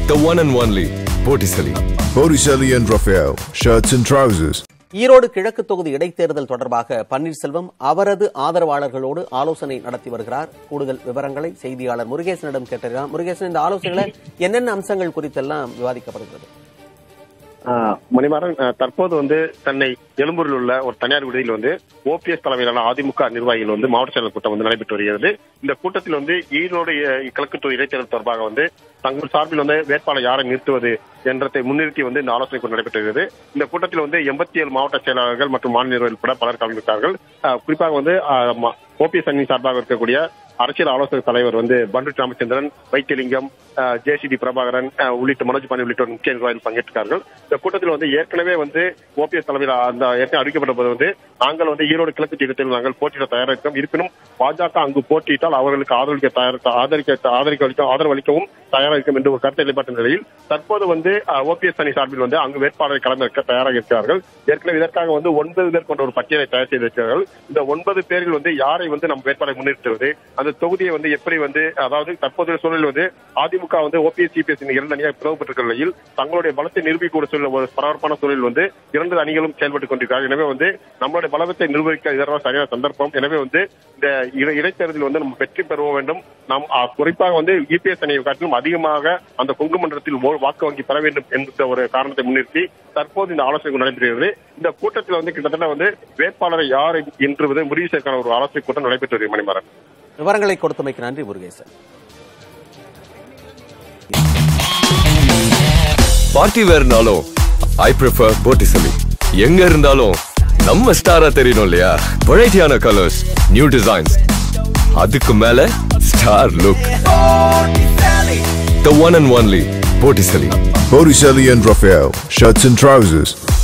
The one and only Botticelli. Botticelli and Raphael, shirts and trousers. Erode கிழக்கு தொகுதி இடைத்தேர்தல் தொடர்பாக பன்னீர்செல்வம் அவரது ஆதரவாளர்களோடு ஆலோசனை நடத்தி வருகிறார் கூடுதல் விவரங்களை செய்தியாளர் முருகேசனிடம் கேட்டிருக்கிறார் முருகேசன் இந்த ஆலோசனைகளை என்னென்ன அம்சங்கள் குறித்தெல்லாம் விவாதிக்கப்படுகிறது ஆஹ் மணிமாறன் ஆஹ் தற்போது வந்து சென்னை எழும்பூரில் உள்ள ஒரு தனியார் விடுதியில் வந்து ஓபிஎஸ் தலைமையிலான அதிமுக நிர்வாகிகள் வந்து மாவட்ட செயலர் கூட்டம் வந்து நடைபெற்று வருகிறது இந்த கூட்டத்தில் வந்து ஈரோடு அஹ், கிழக்கு தொகுதி இடைத்தேர்தல் தொடர்பாக வந்து தங்கள் சார்பில் வந்து வேட்பாளர் யாரை நிறுத்துவது என்றதை முன்னிறுத்தி வந்து இந்த ஆலோசனை கூட்டம் நடைபெற்று வருகிறது இந்த கூட்டத்தில் வந்து எண்பத்தி ஏழு மாவட்ட செயலாளர்கள் மற்றும் மாநில நிர்வாகிகள் உட்பட பலர் கலந்துவிட்டார்கள் ஆஹ் குறிப்பாக வந்து ஓபிஎஸ் அணி சார்பாக இருக்கக்கூடிய அரசியல் ஆலோசனை தலைவர் வந்து பண்டு ராமச்சந்திரன் வைத்தியலிங்கம் ஜேசிடி பிரபாகரன் அஹ், உள்ளிட்ட மனோஜ் பாண்டி உள்ளிட்ட முக்கிய நிர்வாகிகள் பங்கேற்றார்கள் இந்த கூட்டத்தில் வந்து ஏற்கனவே வந்து ஓபிஎஸ் தலைமையில் அந்த ஏற்கனவே அறிவிக்கப்பட்ட போது வந்து நாங்கள் வந்து ஈரோடு கிழக்கு திட்டத்தில் நாங்கள் போட்டியிட தயாராக இருக்கோம் இருப்பினும் பாஜக அங்கு போட்டியிட்டால் அவர்களுக்கு ஆதரவளிக்க தயார் ஆதரிக்க ஆதரிக்க அளிக்க ஆதரவு அளிக்கவும் தயாராக இருக்கும் என்று ஒரு கருத்தை வெளிப்பட்ட நிலையில் தற்போது வந்து ஓபிஎஸ் அணி சார்பில் வந்து அங்கு வேட்பாளரை களமிறக்க தயாராக இருக்கிறார்கள் ஏற்கனவே இதற்காக வந்து ஒன்பது பேர் கொண்ட ஒரு பட்டியலை தயார் செய்திருக்கிறார்கள் இந்த ஒன்பது பேரில் வந்து யாரை வந்து நம்ம வேட்பாளரை முன்னிறுத்துவது அந்த தொகுதியை வந்து எப்படி வந்து அதாவது தற்போதைய சூழலில் வந்து அதிமுக வந்து ஓபிஎஸ் சிபிஎஸ் இரண்டு அணியாக பிளவுபட்டிருக்கிற நிலையில் தங்களுடைய பலத்தை நிரூபிக்கூட சூழல் ஒரு பரபரப்பான சூழலில் வந்து இரண்டு அணிகளும் செயல்பட்டுக் கொண்டிருக்கிறார்கள் எனவே வந்து நம்மளுடைய பலத்தை நிர்வகிக்க இதெல்லாம் சரியான சந்தர்ப்பம் எனவே வந்து இந்த இட- இடைத்தேர்தலில் வந்து நம்ம வெற்றி பெற வேண்டும் நாம் அ, குறிப்பாக வந்து இபிஎஸ் அணியை காட்டிலும் அதிகமாக அந்த கொங்கு மண்டலத்தில் ஓ- வாக்கு வங்கி பெற வேண்டும் என்ற ஒரு காரணத்தை முன்னிறுத்தி தற்போது இந்த ஆலோசனை நடைபெறுகிறது இந்த கூட்டத்தில் வந்து கிட்டத்தட்ட வந்து வேட்பாளரை யார் என்று வந்து முடிவு செய்வதற்கான ஒரு ஆலோசனை கூட்டம் நடைபெற்று வருகிறது மணிமாறன் விவரங்களை கொடுத்தமைக்கு நன்றி முருகேசன் பார்ட்டி வேர்னாலும் ஐ ப்ரிஃபர் Botticelli. எங்க இருந்தாலும் நம்ம ஸ்டாரா தெரியணும் இல்லையா வெரைட்டியான கலர்ஸ் நியூ டிசைன்ஸ் அதுக்கு மேல star look The one and only Botticelli. Botticelli and Raphael, shirts and trousers.